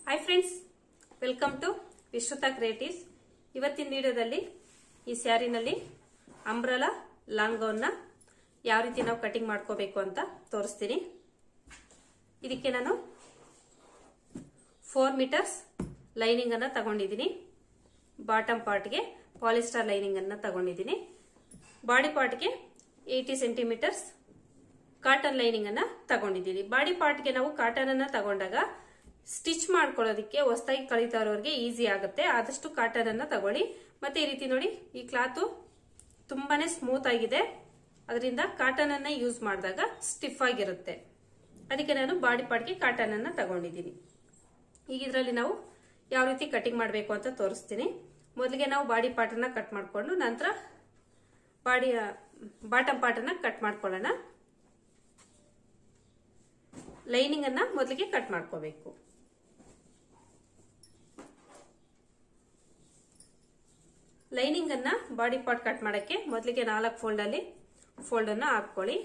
hi friends welcome to Vishruta creatives ಇವತ್ತಿನ ವಿಡಿಯೋದಲ್ಲಿ ಈ ಸ್ಯಾರಿನಲ್ಲಿ ಅಂಬ್ರಲಾ ಲಾಂಗ್ ಗೌನ್ನ ಯಾವ ರೀತಿ ನಾವು ಕಟಿಂಗ್ ಮಾಡ್ಕೋಬೇಕು ಅಂತ ತೋರಿಸ್ತೀನಿ ಇದಕ್ಕೆ ನಾನು ಫೋರ್ ಮೀಟರ್ಸ್ ಲೈನಿಂಗ್ ಅನ್ನ ತಗೊಂಡಿದ್ದೀನಿ ಬಾಟಮ್ ಪಾರ್ಟ್ಗೆ ಪಾಲಿಸ್ಟರ್ ಲೈನಿಂಗ್ ಅನ್ನ ತಗೊಂಡಿದ್ದೀನಿ ಬಾಡಿ ಪಾರ್ಟ್ಗೆ ಏಯ್ಟಿ ಸೆಂಟಿಮೀಟರ್ಸ್ ಕಾಟನ್ ಲೈನಿಂಗ್ ಅನ್ನ ತಗೊಂಡಿದ್ದೀನಿ ಬಾಡಿ ಪಾರ್ಟ್ಗೆ ನಾವು ಕಾಟನ್ ಅನ್ನ ತಗೊಂಡಾಗ ಸ್ಟಿಚ್ ಮಾಡ್ಕೊಳ್ಳೋದಕ್ಕೆ ಹೊಸದಾಗಿ ಕಲಿತಾ ಇರೋರಿಗೆ ಈಸಿ ಆಗುತ್ತೆ ಆದಷ್ಟು ಕಾಟನ್ ಅನ್ನ ತಗೊಳ್ಳಿ ಮತ್ತೆ ಈ ರೀತಿ ನೋಡಿ ಈ ಕ್ಲಾತು ತುಂಬಾನೇ ಸ್ಮೂತ್ ಆಗಿದೆ ಅದರಿಂದ ಕಾಟನ್ ಅನ್ನ ಯೂಸ್ ಮಾಡಿದಾಗ ಸ್ಟಿಫ್ ಆಗಿರುತ್ತೆ ಅದಕ್ಕೆ ನಾನು ಬಾಡಿ ಪಾರ್ಟ್ಗೆ ಕಾಟನ್ ಅನ್ನ ತಗೊಂಡಿದ್ದೀನಿ ಈಗ ಇದರಲ್ಲಿ ನಾವು ಯಾವ ರೀತಿ ಕಟಿಂಗ್ ಮಾಡಬೇಕು ಅಂತ ತೋರಿಸ್ತೀನಿ ಮೊದಲಿಗೆ ನಾವು ಬಾಡಿ ಪಾರ್ಟನ್ನ ಕಟ್ ಮಾಡಿಕೊಂಡು ನಂತರ ಬಾಡಿ ಬಾಟಮ್ ಪಾರ್ಟನ್ನ ಕಟ್ ಮಾಡ್ಕೊಳ್ಳೋಣ ಲೈನಿಂಗ್ ಅನ್ನ ಮೊದಲಿಗೆ ಕಟ್ ಮಾಡ್ಕೋಬೇಕು ಲೈನಿಂಗ್ ಅನ್ನ ಬಾಡಿ ಪಾರ್ಟ್ ಕಟ್ ಮಾಡಕ್ಕೆ ಮೊದಲಿಗೆ ನಾಲ್ಕು ಫೋಲ್ಡ್ ಅಲ್ಲಿ ಫೋಲ್ಡ್ ಅನ್ನ ಹಾಕೊಳ್ಳಿ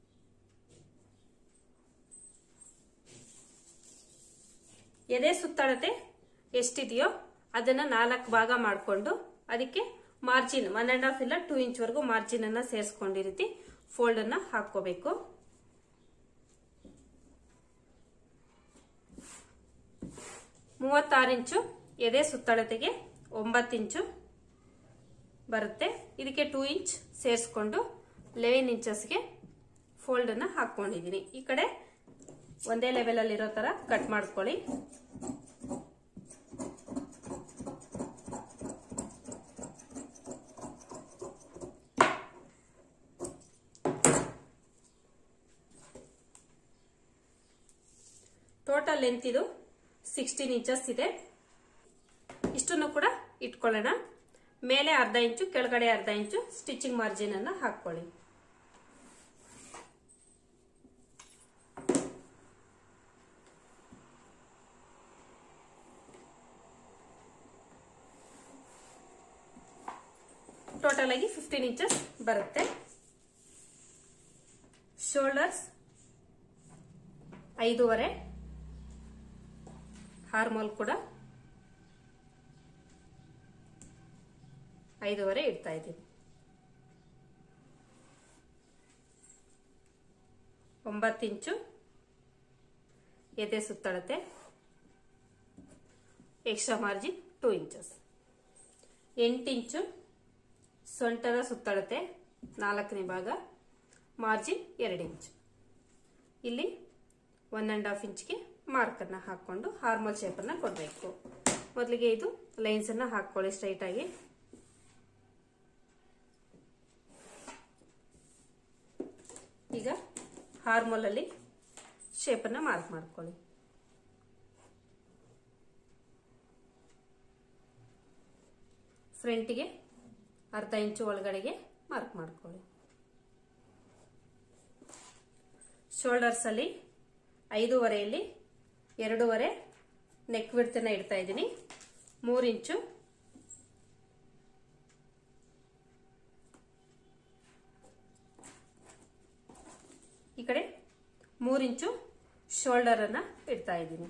ಎದೆ ಸುತ್ತಳತೆ ಎಷ್ಟಿದೆಯೋ ಅದನ್ನ ನಾಲ್ಕು ಭಾಗ ಮಾಡಿಕೊಂಡು ಅದಕ್ಕೆ ಮಾರ್ಜಿನ್ ಒನ್ ಅಂಡ್ ಹಾಫ್ ಇಲ್ಲ ಟೂ ಇಂಚ್ ವರೆಗೂ ಮಾರ್ಜಿನ್ ಅನ್ನ ಸೇರಿಸ್ಕೊಂಡು ಈ ರೀತಿ ಫೋಲ್ಡ್ ಅನ್ನ ಹಾಕೋಬೇಕು ಮೂವತ್ತಾರು ಇಂಚು ಎದೆ ಸುತ್ತಳತೆಗೆ ಒಂಬತ್ತು ಇಂಚು ಬರುತ್ತೆ ಇದಕ್ಕೆ ಟೂ ಇಂಚ್ ಸೇರಿಸ್ಕೊಂಡು ಲೆವೆನ್ ಇಂಚಸ್ಗೆ ಫೋಲ್ಡ್ ಅನ್ನ ಹಾಕೊಂಡಿದ್ದೀನಿ ಈ ಕಡೆ ಒಂದೇ ಲೆವೆಲ್ ಅಲ್ಲಿ ಇರೋ ತರ ಕಟ್ ಮಾಡ್ಕೊಳ್ಳಿ ಟೋಟಲ್ ಲೆಂತ್ ಇದು ಸಿಕ್ಸ್ಟೀನ್ ಇಂಚಸ್ ಇದೆ ಇಷ್ಟನ್ನು ಕೂಡ ಇಟ್ಕೊಳ್ಳೋಣ ಮೇಲೆ ಅರ್ಧ ಇಂಚು ಕೆಳಗಡೆ ಅರ್ಧ ಇಂಚು ಸ್ಟಿಚಿಂಗ್ ಮಾರ್ಜಿನ್ ಅನ್ನ ಹಾಕೊಳ್ಳಿ ಟೋಟಲ್ ಆಗಿ ಫಿಫ್ಟೀನ್ ಇಂಚಸ್ ಬರುತ್ತೆ ಶೋಲ್ಡರ್ಸ್ ಐದೂವರೆ ಹಾರ್ಮೋಲ್ ಕೂಡ ಐದೂವರೆ ಇಡ್ತಾ ಇದ್ದೀನಿ ಒಂಬತ್ತು ಇಂಚು ಎದೆ ಸುತ್ತಳತೆ ಎಕ್ಸ್ಟ್ರಾ ಮಾರ್ಜಿನ್ ಟೂ ಇಂಚಸ್ ಎಂಟು ಇಂಚು ಸೊಂಟದ ಸುತ್ತಳತೆ ನಾಲ್ಕನೇ ಭಾಗ ಮಾರ್ಜಿನ್ ಎರಡು ಇಂಚು ಇಲ್ಲಿ ಒನ್ ಆ್ಯಂಡ್ ಹಾಫ್ ಇಂಚ್ಗೆ ಮಾರ್ಕನ್ನ ಹಾಕೊಂಡು ಹಾರ್ಮೋಲ್ ಶೇಪನ್ನು ಕೊಡಬೇಕು ಮೊದಲಿಗೆ ಇದು ಲೈನ್ಸನ್ನು ಹಾಕ್ಕೊಳ್ಳಿ ಸ್ಟ್ರೈಟಾಗಿ ಈಗ ಹಾರ್ಮೋಲಲ್ಲಿ ಶೇಪನ್ನು ಮಾರ್ಕ್ ಮಾಡ್ಕೊಳ್ಳಿ ಫ್ರಂಟಿಗೆ ಅರ್ಧ ಇಂಚು ಒಳಗಡೆಗೆ ಮಾರ್ಕ್ ಮಾಡ್ಕೊಳ್ಳಿ ಶೋಲ್ಡರ್ಸ್ ಅಲ್ಲಿ ಐದೂವರೆಯಲ್ಲಿ ಎರಡೂವರೆ ನೆಕ್ ವಿಡ್ತನ್ನ ಇಡ್ತಾ ಇದ್ದೀನಿ ಮೂರು ಇಂಚು ಈ ಕಡೆ ಮೂರು ಇಂಚು ಶೋಲ್ಡರ್ ಅನ್ನ ಇಡ್ತಾ ಇದ್ದೀನಿ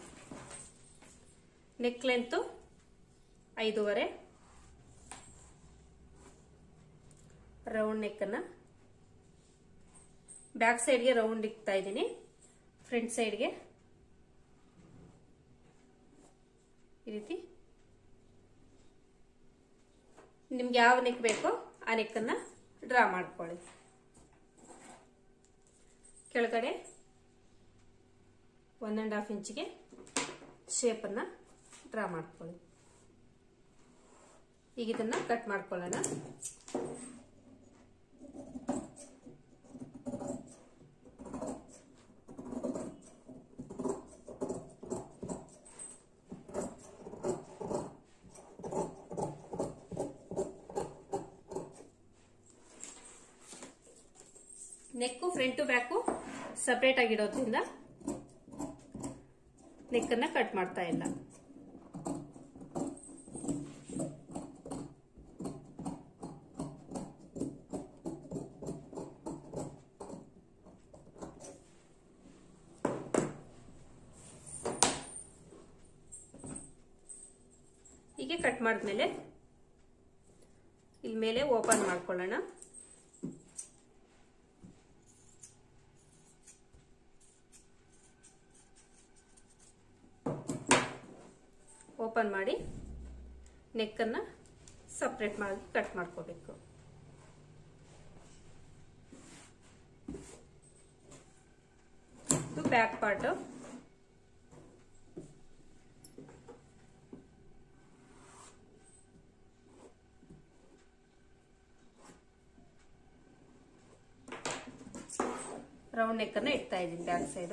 ನೆಕ್ ಲೆಂತು ಐದೂವರೆ ರೌಂಡ್ ನೆಕ್ ಅನ್ನ ಬ್ಯಾಕ್ ಸೈಡ್ಗೆ ರೌಂಡ್ ಇಕ್ತಾ ಇದ್ದೀನಿ ಫ್ರಂಟ್ ಸೈಡ್ಗೆ ಈ ರೀತಿ ನಿಮ್ಗೆ ಯಾವ ನೆಕ್ ಬೇಕೋ ಆ ನೆಕ್ಕನ್ನ ಡ್ರಾ ಮಾಡ್ಕೊಳ್ಳಿ ಕೆಳಗಡೆ ಒನ್ ಆ್ಯಂಡ್ ಹಾಫ್ ಇಂಚಿಗೆ ಶೇಪನ್ನು ಡ್ರಾ ಮಾಡ್ಕೊಳ್ಳಿ ಈಗ ಇದನ್ನ ಕಟ್ ಮಾಡ್ಕೊಳ್ಳೋಣ ನೆಕ್ಕು ಫ್ರಂಟು ಬ್ಯಾಕು ಸಪ್ರೇಟ್ ಆಗಿಡೋದ್ರಿಂದ ನೆಕ್ಕನ್ನ ಕಟ್ ಮಾಡ್ತಾ ಇಲ್ಲ ಹೀಗೆ ಕಟ್ ಮಾಡಿದ್ಮೇಲೆ ಇಲ್ಲಿ ಮೇಲೆ ಓಪನ್ ಮಾಡ್ಕೊಳ್ಳೋಣ ಓಪನ್ ಮಾಡಿ ನೆಕ್ಕನ್ನು ಸಪ್ರೇಟ್ ಮಾಡಿ ಕಟ್ ಮಾಡ್ಕೋಬೇಕು ಇದು ಬ್ಯಾಕ್ ಪಾರ್ಟು ರೌಂಡ್ ನೆಕ್ಕನ್ನು ಇಡ್ತಾ ಇದ್ದೀನಿ ಬ್ಯಾಕ್ ಸೈಡು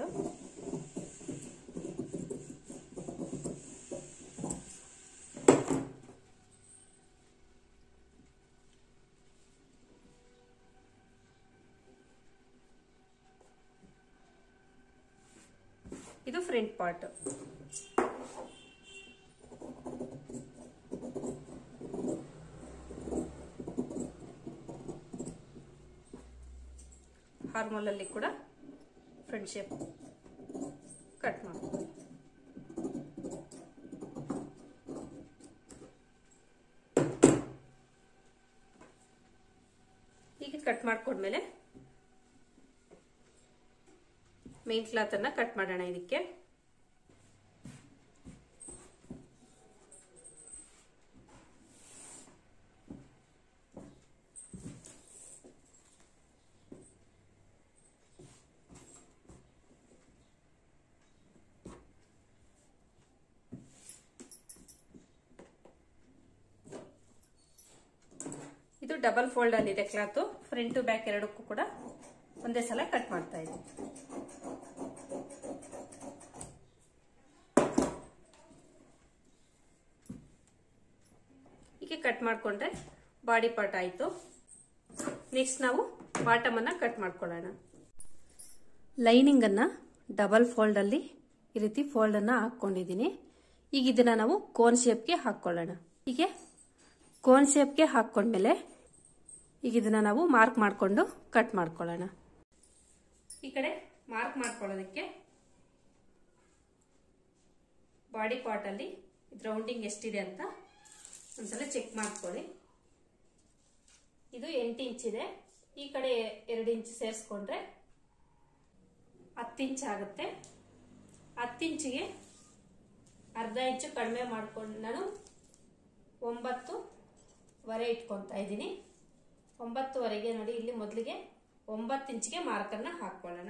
ಇದು ಫ್ರಂಟ್ ಪಾರ್ಟ್ ಹಾರ್ಮೋಲ್ ಅಲ್ಲಿ ಕೂಡ ಫ್ರಂಟ್ ಶೇಪ್ ಕಟ್ ಮಾಡ್ಕೊಳ್ಳಿ ಹೀಗೆ ಕಟ್ ಮಾಡ್ಕೊಂಡ್ಮೇಲೆ ಮೇನ್ ಕ್ಲಾತ್ ಅನ್ನ ಕಟ್ ಮಾಡೋಣ ಇದಕ್ಕೆ ಇದು ಡಬಲ್ ಫೋಲ್ಡ್ ಅಲ್ಲಿ ಇದೆ ಕ್ಲಾತ್ ಫ್ರಂಟ್ ಬ್ಯಾಕ್ ಎರಡಕ್ಕೂ ಕೂಡ ಒಂದೇ ಸಲ ಕಟ್ ಮಾಡ್ತಾ ಇದ್ದೀನಿ ಹೀಗೆ ಕಟ್ ಮಾಡ್ಕೊಂಡ್ರೆ ಬಾಡಿ ಪಾರ್ಟ್ ಆಯ್ತು ನೆಕ್ಸ್ಟ್ ನಾವು ಬಾಟಮ್ ಅನ್ನ ಕಟ್ ಮಾಡ್ಕೊಳ್ಳೋಣ ಲೈನಿಂಗ್ ಅನ್ನ ಡಬಲ್ ಫೋಲ್ಡ್ ಅಲ್ಲಿ ಈ ರೀತಿ ಫೋಲ್ಡ್ ಅನ್ನ ಹಾಕೊಂಡಿದ್ದೀನಿ ಈಗ ಇದನ್ನ ನಾವು ಕೋನ್ ಶೇಪ್ಗೆ ಹಾಕೊಳ್ಳೋಣ ಹೀಗೆ ಕೋನ್ ಶೇಪ್ಗೆ ಹಾಕೊಂಡ್ಮೇಲೆ ಈಗ ಇದನ್ನ ನಾವು ಮಾರ್ಕ್ ಮಾಡಿಕೊಂಡು ಕಟ್ ಮಾಡ್ಕೊಳ್ಳೋಣ ಈ ಕಡೆ ಮಾರ್ಕ್ ಮಾಡ್ಕೊಳ್ಳೋದಕ್ಕೆ ಬಾಡಿ ಪಾರ್ಟ್ ಅಲ್ಲಿ ರೌಂಡಿಂಗ್ ಎಷ್ಟಿದೆ ಅಂತ ಒಂದ್ಸಲ ಚೆಕ್ ಮಾಡ್ಕೊಳ್ಳಿ ಇದು ಎಂಟು ಇಂಚ್ ಇದೆ ಈ ಕಡೆ ಎರಡು ಇಂಚ್ ಸೇರಿಸ್ಕೊಂಡ್ರೆ ಹತ್ತು ಇಂಚ್ ಆಗುತ್ತೆ ಹತ್ತು ಇಂಚಿಗೆ ಅರ್ಧ ಇಂಚು ಕಡಿಮೆ ಮಾಡ್ಕೊಂಡು ನಾನು ಒಂಬತ್ತು ವರೆ ಇಟ್ಕೊತಾ ಇದ್ದೀನಿ ಒಂಬತ್ತುವರೆಗೆ ನೋಡಿ ಇಲ್ಲಿ ಮೊದಲಿಗೆ ಒಂಬತ್ತು ಇಂಚಿಗೆ ಮಾರ್ಕನ್ನ ಹಾಕೊಳ್ಳೋಣ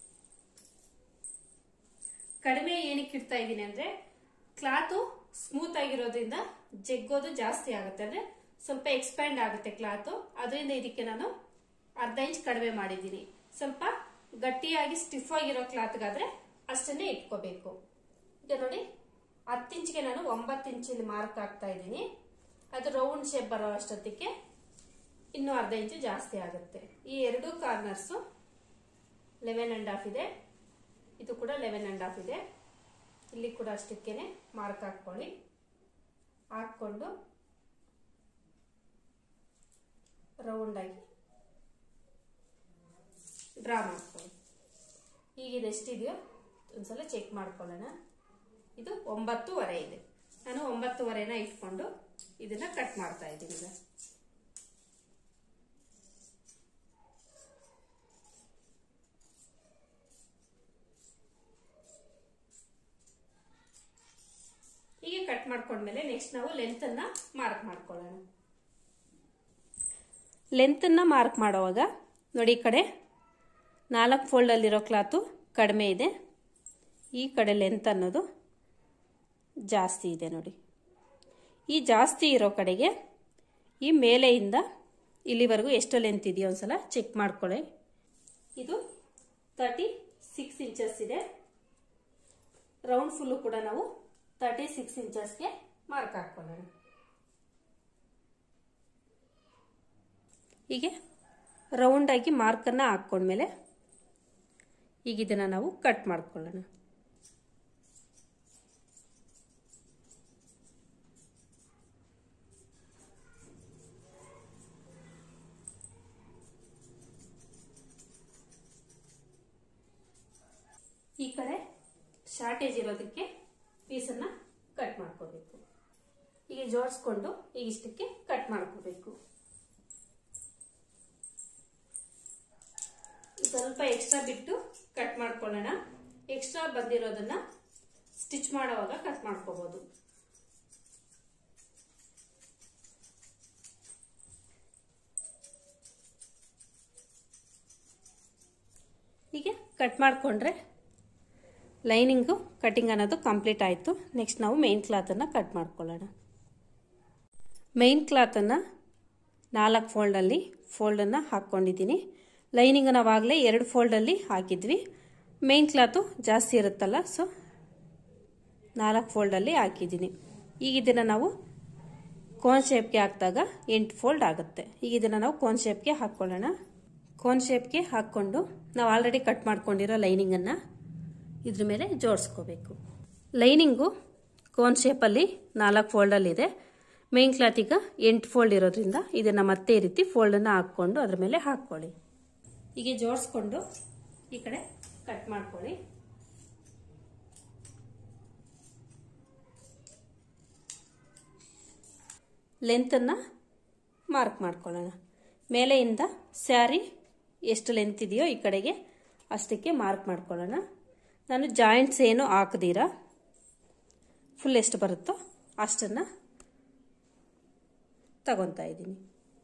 ಕಡಿಮೆ ಏನಕ್ಕೆ ಇಡ್ತಾ ಇದ್ದೀನಿ ಅಂದ್ರೆ ಕ್ಲಾತು ಸ್ಮೂತ್ ಆಗಿರೋದ್ರಿಂದ ಜಗ್ಗೋದು ಜಾಸ್ತಿ ಆಗುತ್ತೆ ಅಂದ್ರೆ ಸ್ವಲ್ಪ ಎಕ್ಸ್ಪ್ಯಾಂಡ್ ಆಗುತ್ತೆ ಕ್ಲಾತು ಅದರಿಂದ ಇದಕ್ಕೆ ನಾನು ಅರ್ಧ ಇಂಚ್ ಕಡಿಮೆ ಮಾಡಿದ್ದೀನಿ ಸ್ವಲ್ಪ ಗಟ್ಟಿಯಾಗಿ ಸ್ಟಿಫ್ ಆಗಿರೋ ಕ್ಲಾತ್ಗಾದ್ರೆ ಅಷ್ಟನ್ನೇ ಇಟ್ಕೋಬೇಕು ಈಗ ನೋಡಿ ಹತ್ತು ಇಂಚ್ಗೆ ನಾನು ಒಂಬತ್ತು ಇಂಚಿನ ಮಾರ್ಕ್ ಹಾಕ್ತಾ ಇದ್ದೀನಿ ಅದು ರೌಂಡ್ ಶೇಪ್ ಬರೋ ಅಷ್ಟೊತ್ತಿಗೆ ಇನ್ನೂ ಅರ್ಧ ಇಂಚು ಜಾಸ್ತಿ ಆಗುತ್ತೆ ಈ ಎರಡು ಕಾರ್ನರ್ಸು ಲೆವೆನ್ ಅಂಡ್ ಹಾಫ್ ಇದೆ ಇದು ಕೂಡ ಲೆವೆನ್ ಅಂಡ್ ಹಾಫ್ ಇದೆ ಇಲ್ಲಿ ಕೂಡ ಅಷ್ಟಕ್ಕೇನೆ ಮಾರ್ಕ್ ಹಾಕೊಳ್ಳಿ ಹಾಕ್ಕೊಂಡು ರೌಂಡ್ ಆಗಿ ಡ್ರಾ ಮಾಡ್ಕೊಳ್ಳಿ ಈಗ ಇದು ಎಷ್ಟಿದೆಯೋ ಒಂದ್ಸಲ ಚೆಕ್ ಮಾಡ್ಕೊಳ್ಳೋಣ ಇದು ಒಂಬತ್ತುವರೆ ಇದೆ ನಾನು ಒಂಬತ್ತುವರೆನ ಇಟ್ಕೊಂಡು ಇದನ್ನ ಕಟ್ ಮಾಡ್ತಾ ಇದ್ದೀನಿ ಈಗ ಹೀಗೆ ಕಟ್ ಮಾಡ್ಕೊಂಡ್ಮೇಲೆ ನೆಕ್ಸ್ಟ್ ನಾವು ಲೆಂತ್ ಅನ್ನ ಮಾರ್ಕ್ ಮಾಡ್ಕೊಳ್ಳೋಣ ಲೆಂತ್ ಅನ್ನ ಮಾರ್ಕ್ ಮಾಡುವಾಗ ನೋಡಿ ಈ ಕಡೆ ನಾಲ್ಕು ಫೋಲ್ಡ್ ಅಲ್ಲಿರೋ ಕ್ಲಾತು ಕಡಿಮೆ ಇದೆ ಈ ಕಡೆ ಲೆಂತ್ ಅನ್ನೋದು ಜಾಸ್ತಿ ಇದೆ ನೋಡಿ ಈ ಜಾಸ್ತಿ ಇರೋ ಕಡೆಗೆ ಈ ಮೇಲೆಯಿಂದ ಇಲ್ಲಿವರೆಗೂ ಎಷ್ಟು ಲೆಂತ್ ಇದೆಯೋ ಒಂದ್ಸಲ ಚೆಕ್ ಮಾಡ್ಕೊಳ್ಳಿ ಇದು ತರ್ಟಿ ಸಿಕ್ಸ್ ಇಂಚಸ್ ಇದೆ ರೌಂಡ್ ಫುಲ್ಲು ಕೂಡ ನಾವು ತರ್ಟಿ ಸಿಕ್ಸ್ ಇಂಚಸ್ಗೆ ಮಾರ್ಕ್ ಹಾಕೊಳ್ಳೋಣ ಹೀಗೆ ರೌಂಡಾಗಿ ಮಾರ್ಕನ್ನು ಹಾಕ್ಕೊಂಡ್ಮೇಲೆ ಈಗ ಇದನ್ನು ನಾವು ಕಟ್ ಮಾಡ್ಕೊಳ್ಳೋಣ ಈ ಕಡೆ ಶಾರ್ಟೇಜ್ ಇರೋದಕ್ಕೆ ಪೀಸನ್ನು ಕಟ್ ಮಾಡ್ಕೋಬೇಕು ಈಗ ಜೋಡಿಸ್ಕೊಂಡು ಈಗ ಇಷ್ಟಕ್ಕೆ ಕಟ್ ಮಾಡ್ಕೋಬೇಕು ಸ್ವಲ್ಪ ಎಕ್ಸ್ಟ್ರಾ ಬಿಟ್ಟು ಕಟ್ ಮಾಡ್ಕೊಳ್ಳೋಣ ಎಕ್ಸ್ಟ್ರಾ ಬಂದಿರೋದನ್ನ ಸ್ಟಿಚ್ ಮಾಡೋವಾಗ ಕಟ್ ಮಾಡ್ಕೋಬಹುದು ಹೀಗೆ ಕಟ್ ಮಾಡಿಕೊಂಡ್ರೆ ಲೈನಿಂಗು ಕಟಿಂಗ್ ಅನ್ನೋದು ಕಂಪ್ಲೀಟ್ ಆಯಿತು ನೆಕ್ಸ್ಟ್ ನಾವು ಮೇನ್ ಕ್ಲಾತನ್ನು ಕಟ್ ಮಾಡ್ಕೊಳ್ಳೋಣ ಮೇನ್ ಕ್ಲಾತನ್ನು ನಾಲ್ಕು ಫೋಲ್ಡಲ್ಲಿ ಫೋಲ್ಡನ್ನು ಹಾಕ್ಕೊಂಡಿದ್ದೀನಿ ಲೈನಿಂಗ್ ನಾವಾಗಲೇ ಎರಡು ಫೋಲ್ಡಲ್ಲಿ ಹಾಕಿದ್ವಿ ಮೇನ್ ಕ್ಲಾತು ಜಾಸ್ತಿ ಇರುತ್ತಲ್ಲ ಸೊ ನಾಲ್ಕು ಫೋಲ್ಡಲ್ಲಿ ಹಾಕಿದ್ದೀನಿ ಈಗ ಇದನ್ನು ನಾವು ಕೋನ್ ಶೇಪ್ಗೆ ಹಾಕಿದಾಗ ಎಂಟು ಫೋಲ್ಡ್ ಆಗುತ್ತೆ ಈಗ ಇದನ್ನು ನಾವು ಕೋನ್ ಶೇಪ್ಗೆ ಹಾಕ್ಕೊಳ್ಳೋಣ ಕೋನ್ ಶೇಪ್ಗೆ ಹಾಕ್ಕೊಂಡು ನಾವು ಆಲ್ರೆಡಿ ಕಟ್ ಮಾಡ್ಕೊಂಡಿರೋ ಲೈನಿಂಗನ್ನು ಇದ್ರ ಮೇಲೆ ಜೋಡಿಸ್ಕೋಬೇಕು ಲೈನಿಂಗು ಕೋನ್ ಶೇಪಲ್ಲಿ ನಾಲ್ಕು ಫೋಲ್ಡಲ್ಲಿದೆ ಮೇನ್ ಕ್ಲಾತ್ ಈಗ ಎಂಟು ಫೋಲ್ಡ್ ಇರೋದ್ರಿಂದ ಇದನ್ನು ಮತ್ತೆ ಈ ರೀತಿ ಫೋಲ್ಡನ್ನು ಹಾಕ್ಕೊಂಡು ಅದ್ರ ಮೇಲೆ ಹಾಕ್ಕೊಳ್ಳಿ ಹೀಗೆ ಜೋಡಿಸ್ಕೊಂಡು ಈ ಕಡೆ ಕಟ್ ಮಾಡ್ಕೊಳ್ಳಿ ಲೆಂತನ್ನು ಮಾರ್ಕ್ ಮಾಡ್ಕೊಳ್ಳೋಣ ಮೇಲೆಯಿಂದ ಸ್ಯಾರಿ ಎಷ್ಟು ಲೆಂತ್ ಇದೆಯೋ ಈ ಕಡೆಗೆ ಅಷ್ಟಕ್ಕೆ ಮಾರ್ಕ್ ಮಾಡ್ಕೊಳ್ಳೋಣ ನಾನು ಜಾಯಿಂಟ್ಸ್ ಏನು ಹಾಕದಿರ ಫುಲ್ ಎಷ್ಟು ಬರುತ್ತೋ ಅಷ್ಟನ್ನು ತಗೊತಾ ಇದ್ದೀನಿ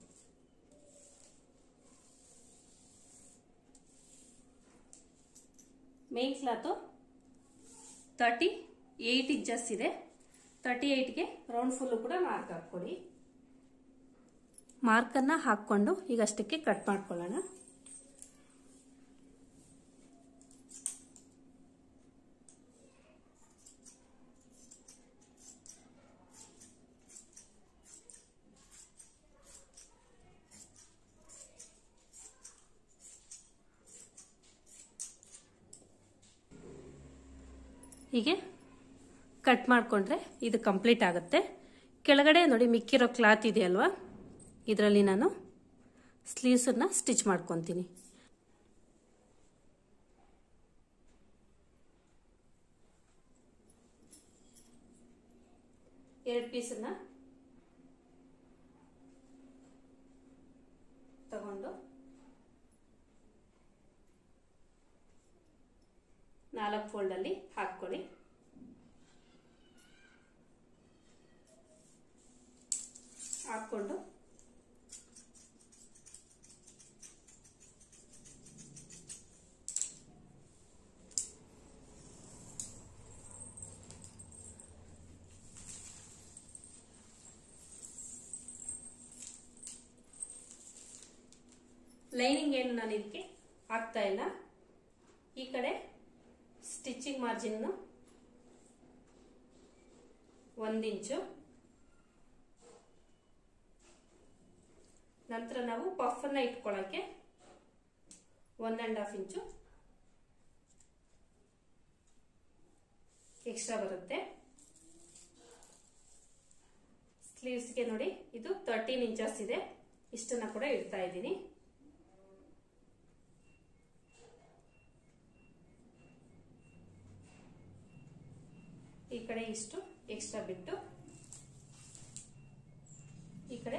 main cloth thirty eight inches ಇದೆ ತರ್ಟಿ ಏಯ್ಟ್ಗೆ ರೌಂಡ್ ಫುಲ್ಲು ಕೂಡ ಮಾರ್ಕ್ ಹಾಕ್ಕೊಳ್ಳಿ ಮಾರ್ಕನ್ನು ಹಾಕ್ಕೊಂಡು ಈಗ ಅಷ್ಟಕ್ಕೆ ಕಟ್ ಮಾಡ್ಕೊಳ್ಳೋಣ ಹೀಗೆ ಕಟ್ ಮಾಡಿಕೊಂಡ್ರೆ ಇದು ಕಂಪ್ಲೀಟ್ ಆಗುತ್ತೆ ಕೆಳಗಡೆ ನೋಡಿ ಮಿಕ್ಕಿರೋ ಕ್ಲಾತ್ ಇದೆಯಲ್ವಾ ಇದರಲ್ಲಿ ನಾನು ಸ್ಲೀವ್ಸನ್ನು ಸ್ಟಿಚ್ ಮಾಡ್ಕೊತೀನಿ ಎರಡು ಪೀಸನ್ನು ತಗೊಂಡು ನಾಲ್ಕು ಫೋಲ್ಡಲ್ಲಿ ಹಾಕ್ಕೊಳ್ಳಿ ಹಾಕ್ಕೊಂಡು ಲೈನಿಂಗ್ ಏನು ನಾನು ಇದಕ್ಕೆ ಹಾಕ್ತಾ ಇಲ್ಲ ಈ ಕಡೆ ಸ್ಟಿಚಿಂಗ್ ಮಾರ್ಜಿನ್ ಒಂದು ಇಂಚು ನಂತರ ನಾವು ಪಫ್ ಅನ್ನ ಇಟ್ಕೊಳ್ಳೋಕೆ ಒನ್ ಅಂಡ್ ಹಾಫ್ ಇಂಚು ಎಕ್ಸ್ಟ್ರಾ ಬರುತ್ತೆ ಸ್ಲೀವ್ಸ್ಗೆ ನೋಡಿ ಇದು ತರ್ಟೀನ್ ಇಂಚಸ್ ಇದೆ ಇಷ್ಟನ್ನ ಕೂಡ ಇಡ್ತಾ ಇದ್ದೀನಿ ಈ ಕಡೆ ಇಷ್ಟು ಎಕ್ಸ್ಟ್ರಾ ಬಿಟ್ಟು ಈ ಕಡೆ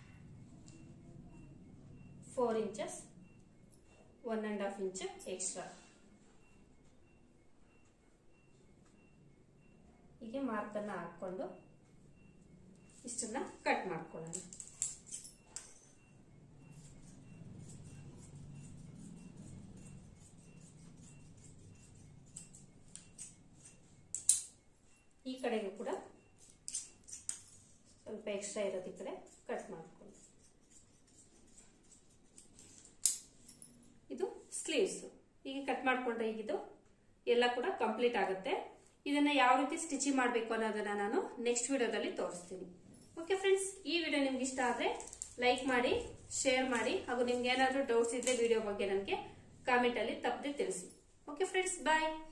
four inches one and half inch extra ಹೀಗೆ ಮಾರ್ಕನ್ನು ಹಾಕ್ಕೊಂಡು ಇಷ್ಟನ್ನ ಕಟ್ ಮಾಡ್ಕೊಳ್ಳೋಣ ಈ ಕಡೆಗೂ ಕೂಡ ಸ್ವಲ್ಪ ಎಕ್ಸ್ಟ್ರಾ ಇರೋದು ಈ ಕಡೆ ಕಟ್ ಮಾಡ್ಕೊಳ್ಳಿ ಇದು ಸ್ಲೀವ್ಸ್ ಈಗ ಕಟ್ ಮಾಡ್ಕೊಂಡ್ರೆ ಈಗಿದು ಎಲ್ಲ ಕೂಡ ಕಂಪ್ಲೀಟ್ ಆಗುತ್ತೆ ಇದನ್ನ ಯಾವ ರೀತಿ ಸ್ಟಿಚಿಂಗ್ ಮಾಡಬೇಕು ಅನ್ನೋದನ್ನ ನಾನು ನೆಕ್ಸ್ಟ್ ವಿಡಿಯೋದಲ್ಲಿ ತೋರಿಸ್ತೀನಿ ಓಕೆ ಫ್ರೆಂಡ್ಸ್ ಈ ವಿಡಿಯೋ ನಿಮ್ಗೆ ಇಷ್ಟ ಆದ್ರೆ ಲೈಕ್ ಮಾಡಿ ಶೇರ್ ಮಾಡಿ ಹಾಗೂ ನಿಮ್ಗೆ ಏನಾದರೂ ಡೌಟ್ಸ್ ಇದ್ರೆ ವಿಡಿಯೋ ಬಗ್ಗೆ ನನಗೆ ಕಾಮೆಂಟ್ ಅಲ್ಲಿ ತಪ್ಪದೆ ತಿಳಿಸಿ ಓಕೆ ಫ್ರೆಂಡ್ಸ್ ಬಾಯ್